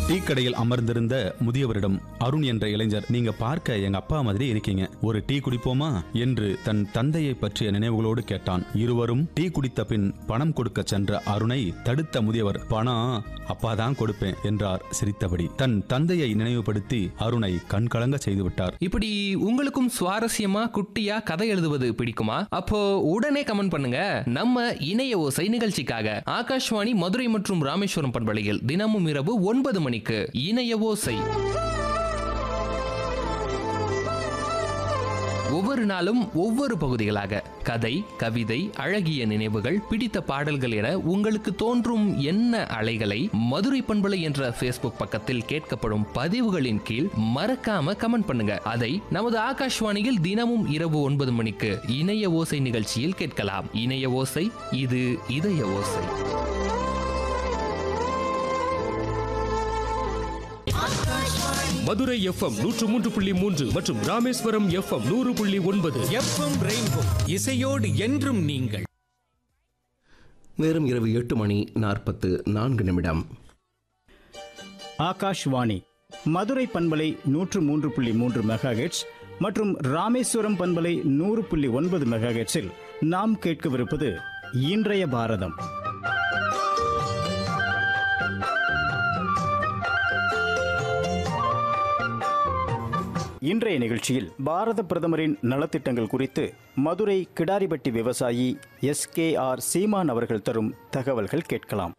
tea கடையில் அமர்ந்திருந்த முதியவரிடம் அருண் என்ற இளைஞர் நீங்க பார்க்க எங்க அப்பா மாதிரி இருக்கீங்க ஒரு டீ குடிப்போமா என்று தன் தந்தையை பற்றிய நினைவுகளோடு கேட்டான் இருவரும் டீ குடித்த பின் பணம் கொடுக்க சென்ற அருணை தடுத்த முதியவர் பணம் அப்பா தான் கொடுப்பேன் என்றார் சிரித்தபடி தன் தந்தையை நினைவுபடுத்தி அருணை கண்கலங்க செய்துவிட்டார் இப்படி உங்களுக்கும் சுவாரஸ்யமா குட்டியா கதை எழுதுவது பிடிக்குமா அப்போ உடனே கமெண்ட் பண்ணுங்க நம்ம இணைய ஓசை நிகழ்ச்சிக்காக ஆகாஷ்வாணி மதுரை மற்றும் ராமேஸ்வரம் பண்பலையில் தினமும் இரவு ஒன்பது மணிக்கு இணைய ஓசை ஒவ்வொரு நாளும் ஒவ்வொரு பகுதிகளாக கதை கவிதை அழகிய நினைவுகள் பிடித்த பாடல்கள் என உங்களுக்கு தோன்றும் என்ன அலைகளை மதுரை பண்பலை என்ற ஃபேஸ்புக் பக்கத்தில் கேட்கப்படும் பதிவுகளின் கீழ் மறக்காம கமெண்ட் பண்ணுங்க அதை நமது ஆகாஷ்வாணியில் தினமும் இரவு ஒன்பது மணிக்கு இணைய ஓசை நிகழ்ச்சியில் கேட்கலாம் இணைய ஓசை இது இதய ஓசை மதுரை எஃப்எம் நூற்று மூன்று புள்ளி மூன்று மற்றும் ராமேஸ்வரம் எஃப்எம் நூறு புள்ளி ஒன்பது எஃப்எம் ரெயின்போ இசையோடு என்றும் நீங்கள் நேரம் இரவு எட்டு மணி நாற்பத்து நான்கு நிமிடம் ஆகாஷ்வாணி மதுரை பண்பலை நூற்று மூன்று புள்ளி மூன்று மெகாஹெட்ஸ் மற்றும் ராமேஸ்வரம் பண்பலை நூறு புள்ளி ஒன்பது மெகாஹெட்ஸில் நாம் கேட்கவிருப்பது இன்றைய பாரதம் இன்றைய நிகழ்ச்சியில் பாரத பிரதமரின் நலத்திட்டங்கள் குறித்து மதுரை கிடாரிபட்டி விவசாயி எஸ் கே ஆர் சீமான் அவர்கள் தரும் தகவல்கள் கேட்கலாம்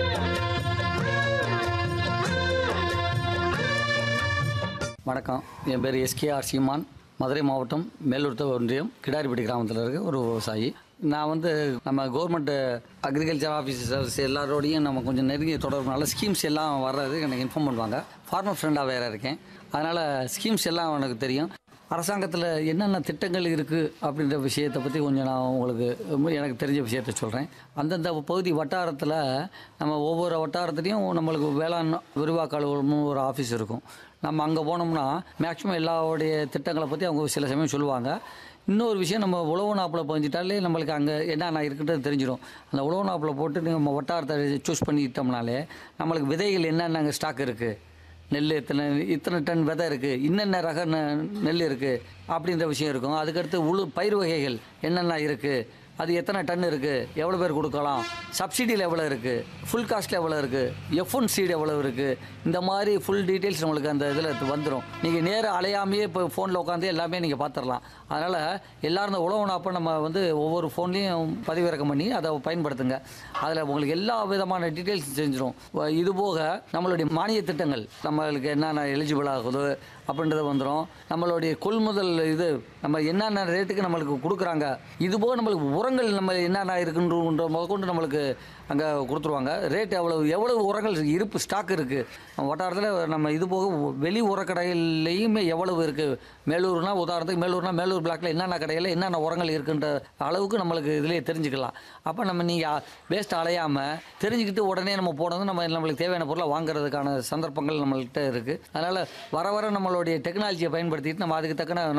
வணக்கம் என் பேர் எஸ்கேஆர் சீமான் மதுரை மாவட்டம் மேலூர் ஒன்றியம் கிடாரிப்பட்டி கிராமத்தில் இருக்க ஒரு விவசாயி நான் வந்து நம்ம கவர்மெண்ட் அக்ரிகல்ச்சர் ஆஃபீஸர்ஸ் எல்லாரோடையும் நம்ம கொஞ்சம் நெருங்கிய தொடர்புனால ஸ்கீம்ஸ் எல்லாம் வர்றது எனக்கு இன்ஃபார்ம் பண்ணுவாங்க ஃபார்மர் ஃப்ரெண்டாக வேறு இருக்கேன் அதனால் ஸ்கீம்ஸ் எல்லாம் எனக்கு தெரியும் அரசாங்கத்தில் என்னென்ன திட்டங்கள் இருக்குது அப்படின்ற விஷயத்தை பற்றி கொஞ்சம் நான் உங்களுக்கு ரொம்ப எனக்கு தெரிஞ்ச விஷயத்த சொல்கிறேன் அந்தந்த பகுதி வட்டாரத்தில் நம்ம ஒவ்வொரு வட்டாரத்துலேயும் நம்மளுக்கு வேளாண் விரிவாக்க அலுவலகம்னு ஒரு ஆஃபீஸ் இருக்கும் நம்ம அங்கே போனோம்னா மேக்ஸிமம் எல்லாருடைய திட்டங்களை பற்றி அவங்க சில சமயம் சொல்லுவாங்க இன்னொரு விஷயம் நம்ம உழவு நாப்பில் பதிஞ்சிட்டாலே நம்மளுக்கு அங்கே என்னென்ன இருக்குன்றது தெரிஞ்சிடும் அந்த உழவு நாப்பில் போட்டு நம்ம வட்டாரத்தை சூஸ் பண்ணிட்டோம்னாலே நம்மளுக்கு விதைகள் என்னென்ன அங்கே ஸ்டாக் இருக்குது நெல் இத்தனை இத்தனை டன் விதை இருக்குது இன்னென்ன ரக நெ- நெல் இருக்குது அப்படின்ற விஷயம் இருக்கும் அதுக்கடுத்து உழு பயிர் வகைகள் என்னென்ன இருக்குது அது எத்தனை டன் இருக்குது எவ்வளோ பேர் கொடுக்கலாம் சப்சிடியில் எவ்வளோ இருக்குது ஃபுல் காஸ்ட்டில் எவ்வளோ இருக்குது எஃப் ஒன் சீடு எவ்வளோ இருக்குது இந்த மாதிரி ஃபுல் டீட்டெயில்ஸ் நம்மளுக்கு அந்த இதில் வந்துடும் நீங்கள் நேராக அலையாமையே இப்போ ஃபோனில் உட்காந்து எல்லாமே நீங்கள் பார்த்துடலாம் அதனால் எல்லாரும் இந்த உழவு நாப்பை நம்ம வந்து ஒவ்வொரு ஃபோன்லேயும் பதிவிறக்கம் பண்ணி அதை பயன்படுத்துங்க அதில் உங்களுக்கு எல்லா விதமான டீட்டெயில்ஸ் தெரிஞ்சிடும் இது போக நம்மளுடைய மானிய திட்டங்கள் நம்மளுக்கு என்னென்ன எலிஜிபிள் ஆகுது அப்படின்றது வந்துடும் நம்மளுடைய கொள்முதல் இது நம்ம என்னென்ன ரேட்டுக்கு நம்மளுக்கு கொடுக்குறாங்க இது போக நம்மளுக்கு உரங்கள் நம்ம என்னென்ன இருக்குன்ற முதற்கொண்டு நம்மளுக்கு அங்கே கொடுத்துருவாங்க ரேட் எவ்வளவு எவ்வளவு உரங்கள் இருப்பு ஸ்டாக் இருக்குது வட்டாரத்தில் நம்ம இது போக வெளி உரக்கடைகள்லையுமே எவ்வளவு இருக்குது மேலூர்னா உதாரணத்துக்கு மேலூர்னா மேலூர் பிளாக்ல என்னென்ன கடையில் என்னென்ன உரங்கள் இருக்குன்ற அளவுக்கு நம்மளுக்கு இதிலே தெரிஞ்சுக்கலாம் அப்போ நம்ம நீங்கள் வேஸ்ட் அலையாமல் தெரிஞ்சுக்கிட்டு உடனே நம்ம போனது நம்ம நம்மளுக்கு தேவையான பொருளை வாங்குறதுக்கான சந்தர்ப்பங்கள் நம்மள்கிட்ட இருக்குது அதனால் வர வர நம்மளுடைய டெக்னாலஜியை பயன்படுத்திட்டு நம்ம அதுக்கு தக்கன